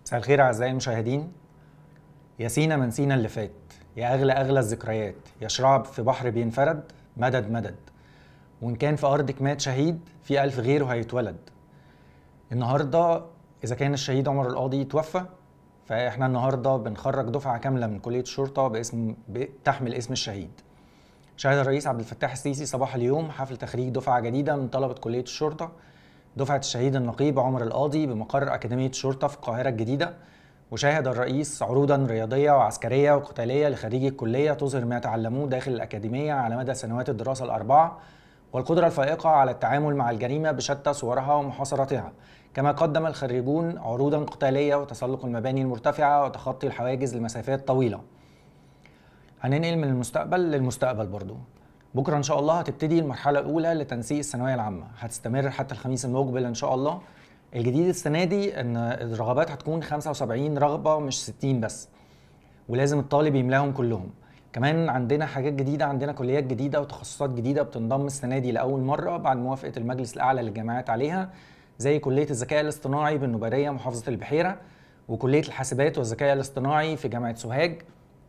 مساء الخير اعزائي المشاهدين يا سينا من سينا اللي فات يا اغلى اغلى الذكريات يا شراب في بحر بينفرد مدد مدد وان كان في ارضك مات شهيد في الف غيره هيتولد النهارده اذا كان الشهيد عمر القاضي توفى فاحنا النهارده بنخرج دفعه كامله من كليه الشرطه باسم ب- تحمل اسم الشهيد شهد الرئيس عبد الفتاح السيسي صباح اليوم حفل تخريج دفعه جديده من طلبه كليه الشرطه دفعه الشهيد النقيب عمر القاضي بمقر اكاديميه الشرطه في القاهره الجديده وشاهد الرئيس عروضا رياضيه وعسكريه وقتاليه لخريجي الكليه تظهر ما تعلموه داخل الاكاديميه على مدى سنوات الدراسه الاربعه والقدره الفائقه على التعامل مع الجريمه بشتى صورها ومحاصرتها كما قدم الخريجون عروضا قتاليه وتسلق المباني المرتفعه وتخطي الحواجز لمسافات طويله هننقل من المستقبل للمستقبل برضو بكره ان شاء الله هتبتدي المرحله الاولى لتنسيق الثانويه العامه هتستمر حتى الخميس المقبل ان شاء الله الجديد السنه دي ان الرغبات هتكون 75 رغبه مش 60 بس ولازم الطالب يملاهم كلهم كمان عندنا حاجات جديده عندنا كليات جديده وتخصصات جديده بتنضم السنه دي لاول مره بعد موافقه المجلس الاعلى للجامعات عليها زي كليه الذكاء الاصطناعي بالنوباريه محافظه البحيره وكليه الحاسبات والذكاء الاصطناعي في جامعه سوهاج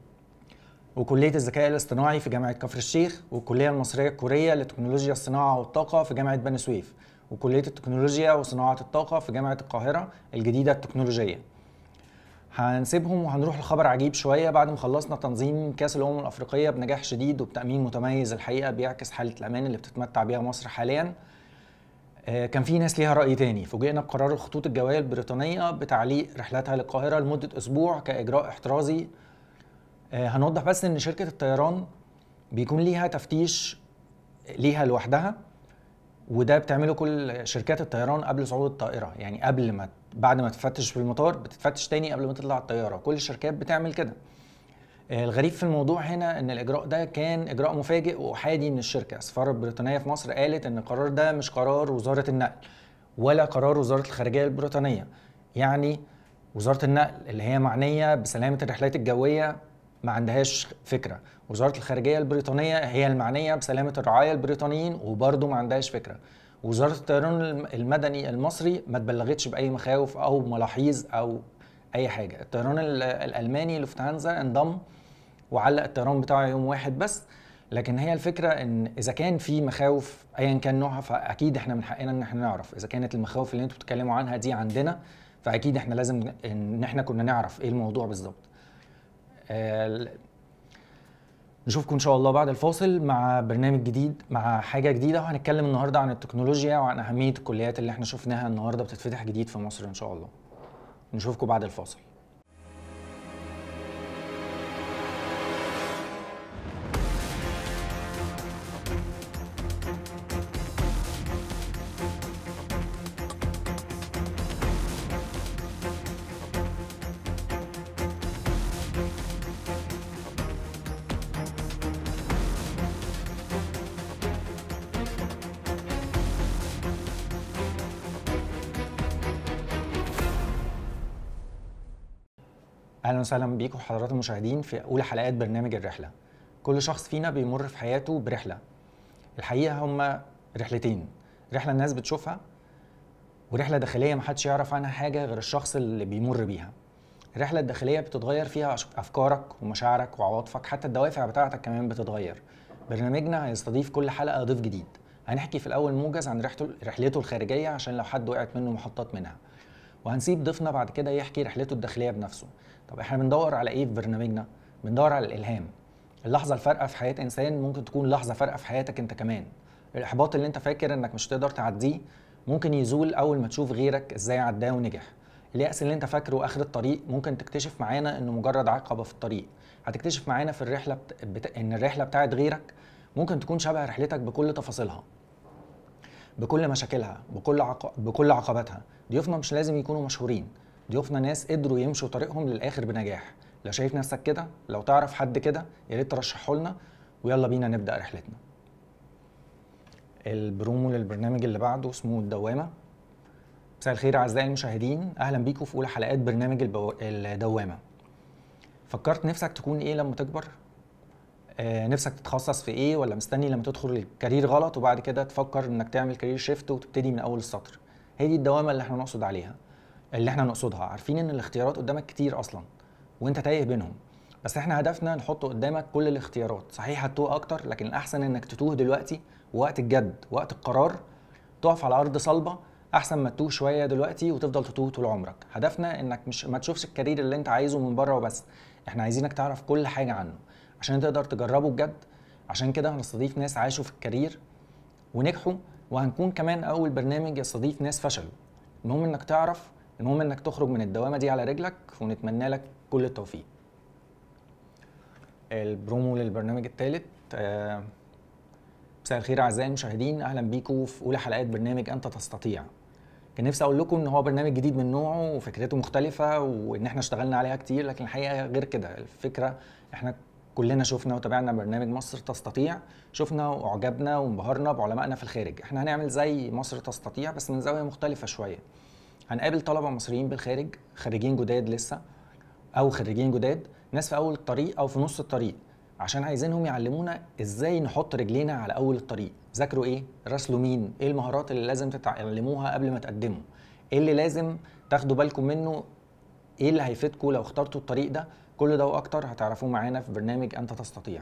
وكليه الذكاء الاصطناعي في جامعه كفر الشيخ والكليه المصريه الكوريه لتكنولوجيا الصناعه والطاقه في جامعه بني سويف وكليه التكنولوجيا وصناعه الطاقه في جامعه القاهره الجديده التكنولوجيه هنسيبهم وهنروح لخبر عجيب شويه بعد ما خلصنا تنظيم كاس الامم الافريقيه بنجاح شديد وبتامين متميز الحقيقه بيعكس حاله الامان اللي بتتمتع بيها مصر حاليا آه، كان في ناس ليها راي تاني فوجئنا بقرار الخطوط الجويه البريطانيه بتعليق رحلاتها للقاهره لمده اسبوع كاجراء احترازي آه، هنوضح بس ان شركه الطيران بيكون ليها تفتيش ليها لوحدها وده بتعمله كل شركات الطيران قبل صعود الطائره يعني قبل ما بعد ما تفتش في المطار بتتفتش تاني قبل ما تطلع الطياره كل الشركات بتعمل كده آه، الغريب في الموضوع هنا ان الاجراء ده كان اجراء مفاجئ واحادي من الشركه السفاره البريطانيه في مصر قالت ان القرار ده مش قرار وزاره النقل ولا قرار وزاره الخارجيه البريطانيه يعني وزاره النقل اللي هي معنيه بسلامه الرحلات الجويه ما عندهاش فكره وزاره الخارجيه البريطانيه هي المعنيه بسلامه الرعايا البريطانيين وبرضه ما عندهاش فكره وزاره الطيران الم- المدني المصري ما تبلغتش باي مخاوف او ملاحظ او اي حاجه الطيران ال- الالماني لوفتهانزا انضم وعلق الطيران بتاعه يوم واحد بس لكن هي الفكره ان اذا كان في مخاوف ايا كان نوعها فاكيد احنا من حقنا ان احنا نعرف اذا كانت المخاوف اللي انتوا بتتكلموا عنها دي عندنا فاكيد احنا لازم ان احنا كنا نعرف ايه الموضوع بالظبط آه، نشوفكم ان شاء الله بعد الفاصل مع برنامج جديد مع حاجه جديده وهنتكلم النهارده عن التكنولوجيا وعن اهميه الكليات اللي احنا شفناها النهارده بتتفتح جديد في مصر ان شاء الله نشوفكم بعد الفاصل اهلا وسهلا بيكم حضرات المشاهدين في اولى حلقات برنامج الرحله كل شخص فينا بيمر في حياته برحله الحقيقه هما رحلتين رحله الناس بتشوفها ورحله داخليه محدش يعرف عنها حاجه غير الشخص اللي بيمر بيها الرحله الداخليه بتتغير فيها أش- افكارك ومشاعرك وعواطفك حتى الدوافع بتاعتك كمان بتتغير برنامجنا هيستضيف كل حلقه ضيف جديد هنحكي في الاول موجز عن رحلته رحلته الخارجيه عشان لو حد وقعت منه محطات منها وهنسيب ضيفنا بعد كده يحكي رحلته الداخليه بنفسه طب احنا بندور على ايه في برنامجنا بندور على الالهام اللحظه الفارقه في حياه انسان ممكن تكون لحظه فارقه في حياتك انت كمان الاحباط اللي انت فاكر انك مش هتقدر تعديه ممكن يزول اول ما تشوف غيرك ازاي عداه ونجح اليأس اللي انت فاكره اخر الطريق ممكن تكتشف معانا انه مجرد عقبه في الطريق هتكتشف معانا في الرحله بت... بت... ان الرحله بتاعت غيرك ممكن تكون شبه رحلتك بكل تفاصيلها بكل مشاكلها بكل عق... بكل عقباتها ضيوفنا مش لازم يكونوا مشهورين ضيوفنا ناس قدروا يمشوا طريقهم للاخر بنجاح لو شايف نفسك كده لو تعرف حد كده يا ريت ترشحه لنا ويلا بينا نبدا رحلتنا البرومو للبرنامج اللي بعده اسمه الدوامه مساء الخير اعزائي المشاهدين اهلا بيكم في اولى حلقات برنامج البو... الدوامه فكرت نفسك تكون ايه لما تكبر آه، نفسك تتخصص في ايه ولا مستني لما تدخل الكارير غلط وبعد كده تفكر انك تعمل كارير شيفت وتبتدي من اول السطر هي دي الدوامه اللي احنا نقصد عليها اللي احنا نقصدها عارفين ان الاختيارات قدامك كتير اصلا وانت تايه بينهم بس احنا هدفنا نحط قدامك كل الاختيارات صحيح هتتوه اكتر لكن الاحسن انك تتوه دلوقتي وقت الجد وقت القرار تقف على ارض صلبه احسن ما تتوه شويه دلوقتي وتفضل تتوه طول عمرك هدفنا انك مش ما تشوفش الكارير اللي انت عايزه من بره وبس احنا عايزينك تعرف كل حاجه عنه عشان تقدر تجربه بجد عشان كده هنستضيف ناس عاشوا في الكارير ونجحوا وهنكون كمان اول برنامج يستضيف ناس فشلوا المهم انك تعرف المهم انك تخرج من الدوامه دي على رجلك ونتمنى لك كل التوفيق البرومو للبرنامج الثالث آه، مساء الخير اعزائي المشاهدين اهلا بيكم في اولى حلقات برنامج انت تستطيع كان نفسي اقول لكم ان هو برنامج جديد من نوعه وفكرته مختلفه وان احنا اشتغلنا عليها كتير لكن الحقيقه غير كده الفكره احنا كلنا شفنا وتابعنا برنامج مصر تستطيع شفنا واعجبنا وانبهرنا بعلمائنا في الخارج احنا هنعمل زي مصر تستطيع بس من زاويه مختلفه شويه هنقابل طلبه مصريين بالخارج خريجين جداد لسه او خريجين جداد ناس في اول الطريق او في نص الطريق عشان عايزينهم يعلمونا ازاي نحط رجلينا على اول الطريق ذاكروا ايه راسلوا مين ايه المهارات اللي لازم تتعلموها قبل ما تقدموا ايه اللي لازم تاخدوا بالكم منه ايه اللي هيفيدكم لو اخترتوا الطريق ده كل ده واكتر هتعرفوه معانا في برنامج انت تستطيع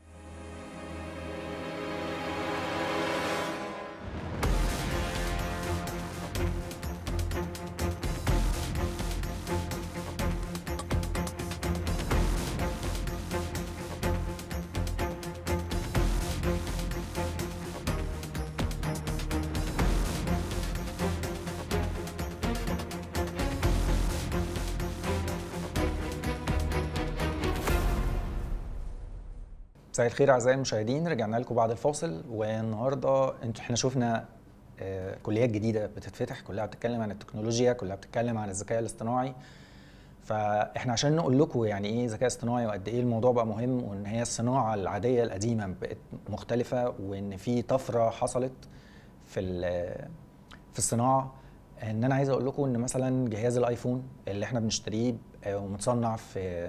مساء الخير اعزائي المشاهدين رجعنا لكم بعد الفاصل والنهارده انتوا احنا شفنا آه، كليات جديده بتتفتح كلها بتتكلم عن التكنولوجيا كلها بتتكلم عن الذكاء الاصطناعي فاحنا عشان نقول لكم يعني ايه ذكاء اصطناعي وقد ايه الموضوع بقى مهم وان هي الصناعه العاديه القديمه بقت مختلفه وان في طفره حصلت في ال- في الصناعه ان انا عايز اقول لكم ان مثلا جهاز الايفون اللي احنا بنشتريه آه، ومتصنع في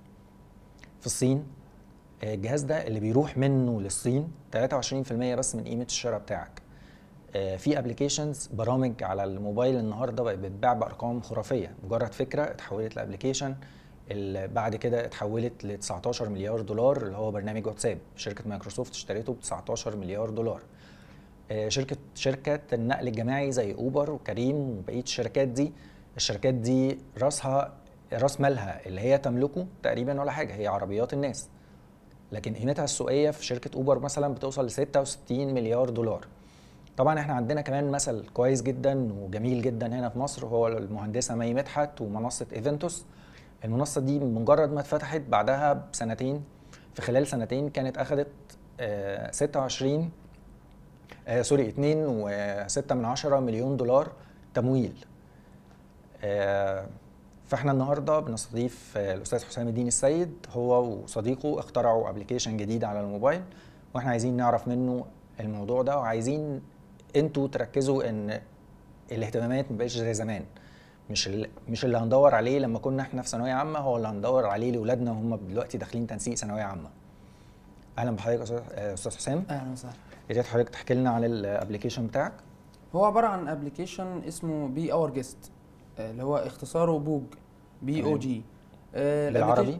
في الصين الجهاز ده اللي بيروح منه للصين 23% بس من قيمه الشراء بتاعك آه، في ابلكيشنز برامج على الموبايل النهارده بقت بتتباع بارقام خرافيه مجرد فكره اتحولت لابلكيشن اللي بعد كده اتحولت ل 19 مليار دولار اللي هو برنامج واتساب شركه مايكروسوفت اشتريته ب 19 مليار دولار آه، شركه شركه النقل الجماعي زي اوبر وكريم وبقيه الشركات دي الشركات دي راسها راس مالها اللي هي تملكه تقريبا ولا حاجه هي عربيات الناس لكن قيمتها السوقيه في شركه اوبر مثلا بتوصل ل 66 مليار دولار طبعا احنا عندنا كمان مثل كويس جدا وجميل جدا هنا في مصر وهو المهندسه مي مدحت ومنصه ايفنتوس المنصه دي مجرد ما اتفتحت بعدها بسنتين في خلال سنتين كانت اخذت آه، 26 آه سوري 2.6 من عشرة مليون دولار تمويل آه، فاحنا النهارده بنستضيف آه، الاستاذ حسام الدين السيد هو وصديقه اخترعوا ابلكيشن جديد على الموبايل واحنا عايزين نعرف منه الموضوع ده وعايزين انتوا تركزوا ان الاهتمامات مبقاش زي زمان مش اللي مش اللي هندور عليه لما كنا احنا في ثانويه عامه هو اللي هندور عليه لاولادنا وهم دلوقتي داخلين تنسيق ثانويه عامه اهلا بحضرتك يا أستاذ- آه، استاذ حسام اهلا وسهلا يا ريت حضرتك تحكي لنا عن الابلكيشن بتاعك هو عباره عن ابلكيشن اسمه بي اور جيست اللي هو اختصاره بوج بي او تمام. جي بالعربي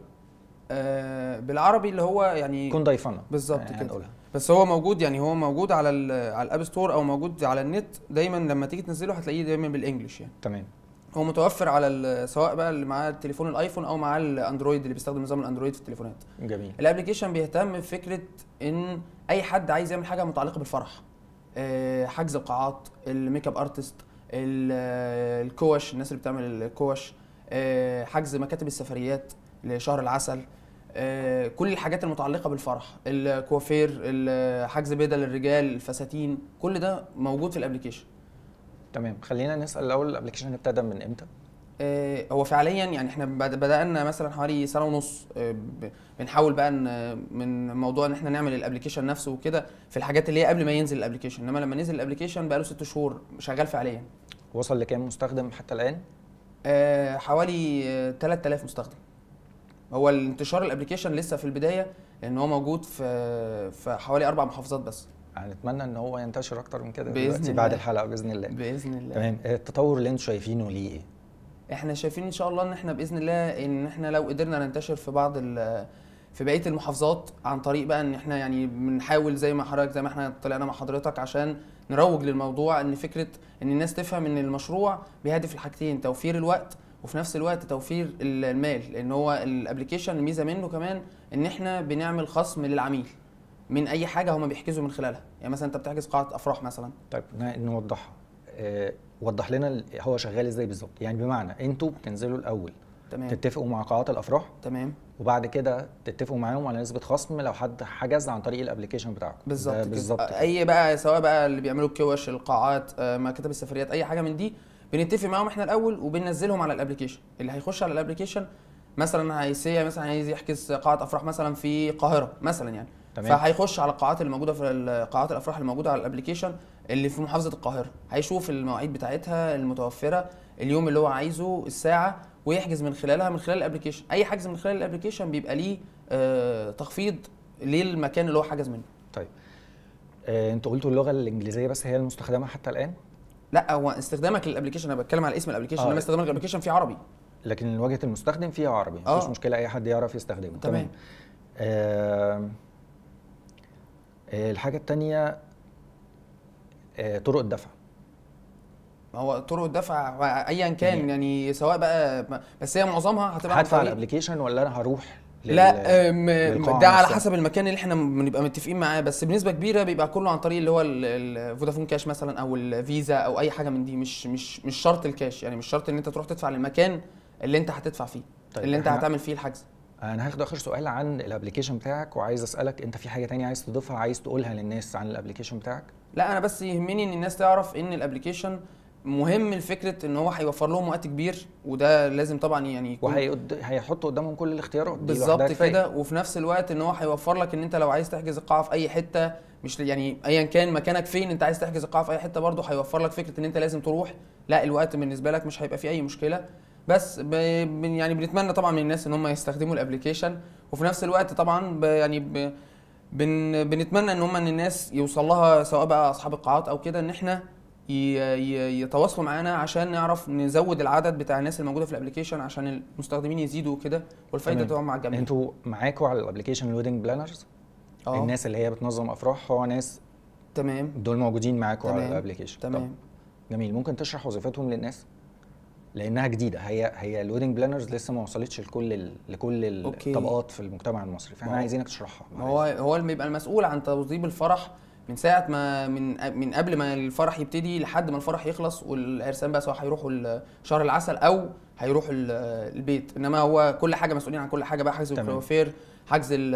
بالعربي اللي هو يعني كن ضيفنا بالظبط آه، كده. هنقولها بس هو موجود يعني هو موجود على ال على الاب ستور او موجود على النت دايما لما تيجي تنزله هتلاقيه دايما بالانجلش يعني تمام هو متوفر على ال- سواء بقى اللي معاه التليفون الايفون او معاه الاندرويد اللي بيستخدم نظام الاندرويد في التليفونات جميل الابلكيشن بيهتم بفكره ان اي حد عايز يعمل حاجه متعلقه بالفرح آه، حجز القاعات الميك اب ارتست ال- آه، الكوش الناس اللي بتعمل الكوش آه، حجز مكاتب السفريات لشهر العسل آه، كل الحاجات المتعلقه بالفرح الكوافير ال- حجز بدل الرجال الفساتين كل ده موجود في الابلكيشن تمام خلينا نسال الاول الابلكيشن ابتدى من امتى آه، هو فعليا يعني احنا بد- بدانا مثلا حوالي سنه ونص آه، ب- بنحاول بقى ان من موضوع ان احنا نعمل الابلكيشن نفسه وكده في الحاجات اللي هي قبل ما ينزل الابلكيشن انما لما نزل الابلكيشن بقى له ست شهور شغال فعليا وصل لكام مستخدم حتى الان آه، حوالي آه، 3000 مستخدم هو الانتشار الابلكيشن لسه في البدايه لان هو موجود في في حوالي اربع محافظات بس هنتمنى ان هو ينتشر اكتر من كده بإذن دلوقتي الله. بعد الحلقه باذن الله باذن الله تمام التطور اللي انتوا شايفينه ليه ايه احنا شايفين ان شاء الله ان احنا باذن الله ان احنا لو قدرنا ننتشر في بعض ال في بقيه المحافظات عن طريق بقى ان احنا يعني بنحاول زي ما حضرتك زي ما احنا طلعنا مع حضرتك عشان نروج للموضوع ان فكره ان الناس تفهم ان المشروع بيهدف لحاجتين توفير الوقت وفي نفس الوقت توفير ال- المال لان هو الابلكيشن الميزه منه كمان ان احنا بنعمل خصم للعميل من اي حاجه هما بيحجزوا من خلالها يعني مثلا انت بتحجز قاعه افراح مثلا طيب ن- نوضحها آه، وضح لنا ال- هو شغال ازاي بالظبط يعني بمعنى انتوا بتنزلوا الاول تمام تتفقوا مع قاعات الافراح تمام وبعد كده تتفقوا معاهم على نسبه خصم لو حد حجز عن طريق الابلكيشن بتاعكم بالظبط ده كده. بالظبط كده. اي بقى سواء بقى اللي بيعملوا الكوش القاعات آه، مكاتب السفريات اي حاجه من دي بنتفق معاهم احنا الاول وبننزلهم على الابلكيشن اللي هيخش على الابلكيشن مثلا هيسي مثلا عايز يحجز قاعه افراح مثلا في القاهره مثلا يعني تمام. فهيخش على القاعات اللي موجوده في ال- قاعات الافراح اللي موجوده على الابلكيشن اللي في محافظه القاهره هيشوف المواعيد بتاعتها المتوفره اليوم اللي هو عايزه الساعه ويحجز من خلالها من خلال الابلكيشن اي حجز من خلال الابلكيشن بيبقى ليه آه تخفيض للمكان اللي هو حجز منه طيب آه، انتوا قلتوا اللغه الانجليزيه بس هي المستخدمه حتى الان لا هو استخدامك للابلكيشن انا بتكلم على اسم الابلكيشن آه. انما استخدامك للابلكيشن فيه عربي لكن واجهه المستخدم فيها عربي آه. مفيش مشكله اي حد يعرف يستخدمه تمام. آه آه، الحاجه الثانيه آه طرق الدفع هو طرق الدفع ايا كان يعني- يعني سواء بقى بس هي معظمها هتبقى عن هدفع على طريق- الابلكيشن ولا انا هروح لل- لا أم، للقاعة ده على نفسها؟ حسب المكان اللي احنا بنبقى متفقين معاه بس بنسبه كبيره بيبقى كله عن طريق اللي هو ال- الفودافون كاش مثلا او الفيزا او اي حاجه من دي مش مش مش شرط الكاش يعني مش شرط ان انت تروح تدفع للمكان اللي انت هتدفع فيه طيب اللي انت إحنا- هتعمل فيه الحجز انا هاخد اخر سؤال عن الابلكيشن بتاعك وعايز اسالك انت في حاجه تانية عايز تضيفها عايز تقولها للناس عن الابلكيشن بتاعك لا انا بس يهمني ان الناس تعرف ان الابلكيشن مهم لفكره ان هو هيوفر لهم وقت كبير وده لازم طبعا يعني يكون وهيقد... هيحط قدامهم كل الاختيارات دي بالظبط لوحدها كفاية. كده وفي نفس الوقت ان هو هيوفر لك ان انت لو عايز تحجز القاعه في اي حته مش يعني ايا كان مكانك فين انت عايز تحجز القاعه في اي حته برضه هيوفر لك فكره ان انت لازم تروح لا الوقت بالنسبه لك مش هيبقى فيه اي مشكله بس ب... ب- يعني بنتمنى طبعا من الناس ان هم يستخدموا الابلكيشن وفي نفس الوقت طبعا ب... يعني ب... بن... بنتمنى ان هم ان الناس يوصل لها سواء بقى اصحاب القاعات او كده ان احنا ي... ي... يتواصلوا معانا عشان نعرف نزود العدد بتاع الناس الموجوده في الابلكيشن عشان المستخدمين يزيدوا وكده والفايده تمام. تبقى مع الجميع انتوا معاكوا على الابلكيشن الويدنج بلانرز اه الناس اللي هي بتنظم افراح هو ناس تمام دول موجودين معاكوا على تمام. الابلكيشن تمام جميل ممكن تشرح وظيفتهم للناس لانها جديده هي هي الويدنج بلانرز لسه ما وصلتش لكل ال... لكل أوكي. الطبقات في المجتمع المصري فاحنا ما هو- عايزينك تشرحها ما هو هو اللي بيبقى المسؤول عن توظيف الفرح من ساعه ما من من قبل ما الفرح يبتدي لحد ما الفرح يخلص والعرسان بقى سواء هيروحوا ال- شهر العسل او هيروحوا ال- البيت انما هو كل حاجه مسؤولين عن كل حاجه بقى حجز تمام. الكوافير حجز ال-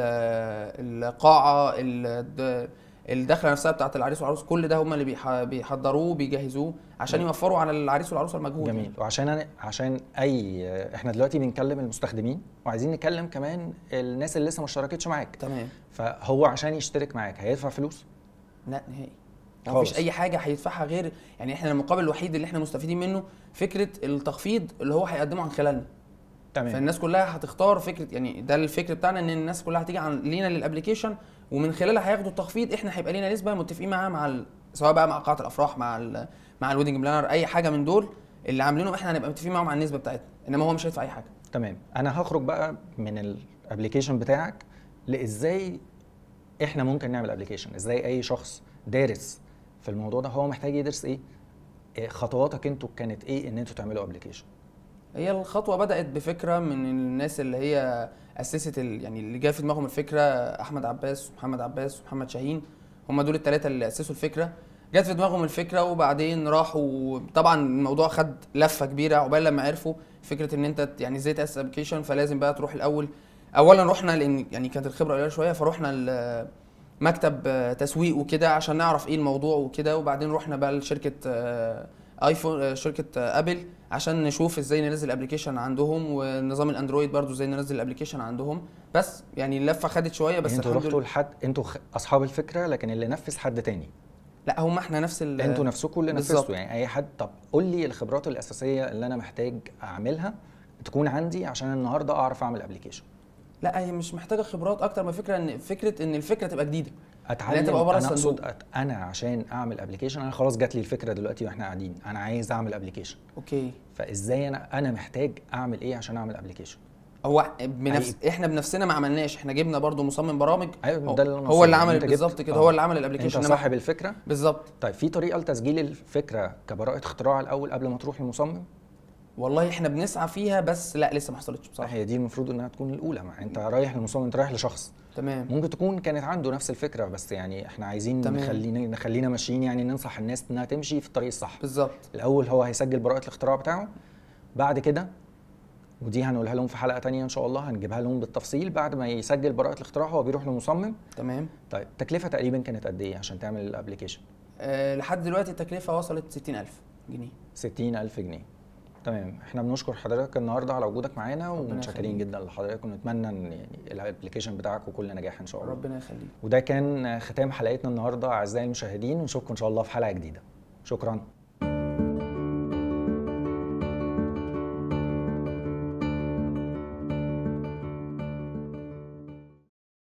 القاعه ال- الدخله نفسها بتاعت العريس والعروس كل ده هم اللي بيح- بيحضروه بيجهزوه عشان جميل. يوفروا على العريس والعروسه المجهود جميل وعشان أنا عشان اي احنا دلوقتي بنكلم المستخدمين وعايزين نكلم كمان الناس اللي لسه ما اشتركتش معاك تمام فهو عشان يشترك معاك هيدفع فلوس لا نهائي ما خالص. فيش اي حاجه هيدفعها غير يعني احنا المقابل الوحيد اللي احنا مستفيدين منه فكره التخفيض اللي هو هيقدمه عن خلالنا تمام فالناس كلها هتختار فكره يعني ده الفكر بتاعنا ان الناس كلها هتيجي عن لينا للابلكيشن ومن خلالها هياخدوا التخفيض احنا هيبقى لينا نسبه متفقين معاها مع ال... سواء بقى مع قاعه الافراح مع ال... مع الويدنج بلانر اي حاجه من دول اللي عاملينه احنا هنبقى متفقين معاهم على النسبه بتاعتنا انما هو مش هيدفع اي حاجه تمام انا هخرج بقى من الابلكيشن بتاعك لازاي احنا ممكن نعمل ابلكيشن ازاي اي شخص دارس في الموضوع ده هو محتاج يدرس ايه إيه خطواتك انتوا كانت ايه ان انتوا تعملوا ابلكيشن هي الخطوه بدات بفكره من الناس اللي هي اسست ال... يعني اللي جا في دماغهم الفكره احمد عباس ومحمد عباس ومحمد شاهين هم دول الثلاثه اللي اسسوا الفكره جت في دماغهم الفكره وبعدين راحوا طبعا الموضوع خد لفه كبيره عقبال لما عرفوا فكره ان انت يعني ازاي تاسس ابلكيشن فلازم بقى تروح الاول اولا رحنا لان يعني كانت الخبره قليله شويه فرحنا ل- مكتب آه، تسويق وكده عشان نعرف ايه الموضوع وكده وبعدين رحنا بقى لشركه آه، ايفون آه، شركه آه، ابل عشان نشوف ازاي ننزل ابلكيشن عندهم ونظام الاندرويد برضو ازاي ننزل الابلكيشن عندهم بس يعني اللفه خدت شويه بس يعني انتوا الحمد رحتوا لله لحد انتوا خ... اصحاب الفكره لكن اللي نفذ حد تاني لا هم احنا نفس ال انتوا نفسكم اللي بالظبط. نفذتوا يعني اي حد طب قول لي الخبرات الاساسيه اللي انا محتاج اعملها تكون عندي عشان النهارده اعرف اعمل ابلكيشن لا هي مش محتاجه خبرات اكتر ما فكره ان فكره ان الفكره تبقى جديده اتعلم تبقى بره انا اقصد الصندوق. أت... انا عشان اعمل ابلكيشن انا خلاص جات لي الفكره دلوقتي واحنا قاعدين انا عايز اعمل ابلكيشن اوكي فازاي انا انا محتاج اعمل ايه عشان اعمل ابلكيشن هو بنفس احنا بنفسنا ما عملناش احنا جبنا برضو مصمم برامج ايوه هو, ده اللي أنا هو اللي أقصده. عمل أنت جبت- بالظبط كده آه. هو اللي عمل انت الابلكيشن إنما- صاحب الفكره بالظبط طيب في طريقه لتسجيل الفكره كبراءه اختراع الاول قبل ما تروح للمصمم والله احنا بنسعى فيها بس لا لسه ما حصلتش بصراحه هي دي المفروض انها تكون الاولى مع انت رايح للمصمم انت رايح لشخص تمام ممكن تكون كانت عنده نفس الفكره بس يعني احنا عايزين تمام. نخلينا نخلينا ماشيين يعني ننصح الناس انها تمشي في الطريق الصح بالظبط الاول هو هيسجل براءه الاختراع بتاعه بعد كده ودي هنقولها لهم في حلقه تانية ان شاء الله هنجيبها لهم بالتفصيل بعد ما يسجل براءه الاختراع هو بيروح لمصمم تمام طيب التكلفه تقريبا كانت قد ايه عشان تعمل الابلكيشن أه لحد دلوقتي التكلفه وصلت 60000 جنيه 60000 جنيه تمام احنا بنشكر حضرتك النهارده على وجودك معانا ربنا ومتشكرين يخليك. جدا لحضرتك ونتمنى ان يعني الابلكيشن بتاعك وكل نجاح ان شاء الله ربنا يخليك وده كان ختام حلقتنا النهارده اعزائي المشاهدين ونشوفكم ان شاء الله في حلقه جديده شكرا